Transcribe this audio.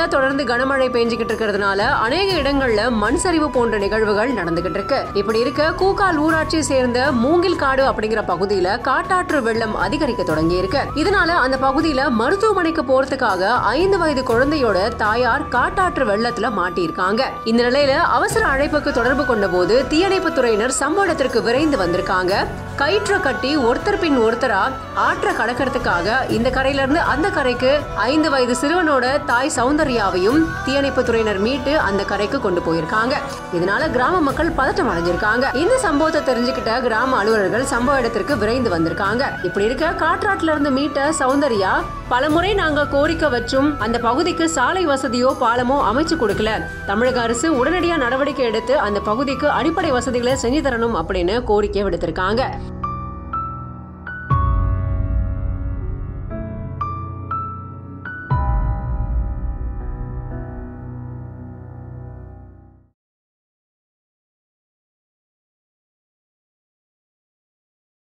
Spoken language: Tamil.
தொடர்ந்து கனமழை பெஞ்சுக்கிட்டு இருக்கிறதுனால அநேக இடங்கள்ல மண் சரிவு போன்ற நிகழ்வுகள் நடந்துகிட்டு இருக்கு இப்படி இருக்க கூக்கால் ஊராட்சியை சேர்ந்த மூங்கில் காடு அப்படிங்கிற பகுதியில காட்டாற்று வெள்ளம் அதிகரிக்க தொடங்கி இருக்கு இதனால அந்த பகுதியில மருத்துவமனைக்கு போறதுக்காக ஐந்து வயது குழந்தையோட தாயார் காட்டாற்று வெள்ளத்துல மாட்டியிருக்காங்க இந்த நிலையில அவசர அழைப்புக்கு தொடர்பு கொண்ட போது தீயணைப்பு துறையினர் சம்பவ இடத்திற்கு விரைந்து வந்திருக்காங்க கயிற்ற கட்டி ஒருத்தர் பின் ஒருத்தரா ஆற்ற கடக்கிறதுக்காக இந்த கரையில இருந்து அந்த கரைக்கு ஐந்து வயது சிறுவனோட தாய் சௌந்தர்யாவையும் தீயணைப்பு துறையினர் மீட்டு அந்த கரைக்கு கொண்டு போயிருக்காங்க இதனால கிராம மக்கள் பதட்டம் அடைஞ்சிருக்காங்க இந்த சம்பவத்தை தெரிஞ்சுக்கிட்ட கிராம அலுவலர்கள் சம்பவ இடத்திற்கு விரைந்து வந்திருக்காங்க இப்படி இருக்க காற்றாட்டுல இருந்து மீட்ட சௌந்தர்யா பலமுறை நாங்க கோரிக்கை வச்சும் அந்த பகுதிக்கு சாலை வசதியோ பாலமோ அமைச்சு கொடுக்கல தமிழக அரசு உடனடியா நடவடிக்கை எடுத்து அந்த பகுதிக்கு அடிப்படை வசதிகளை செஞ்சு தரணும் அப்படின்னு கோரிக்கை விடுத்திருக்காங்க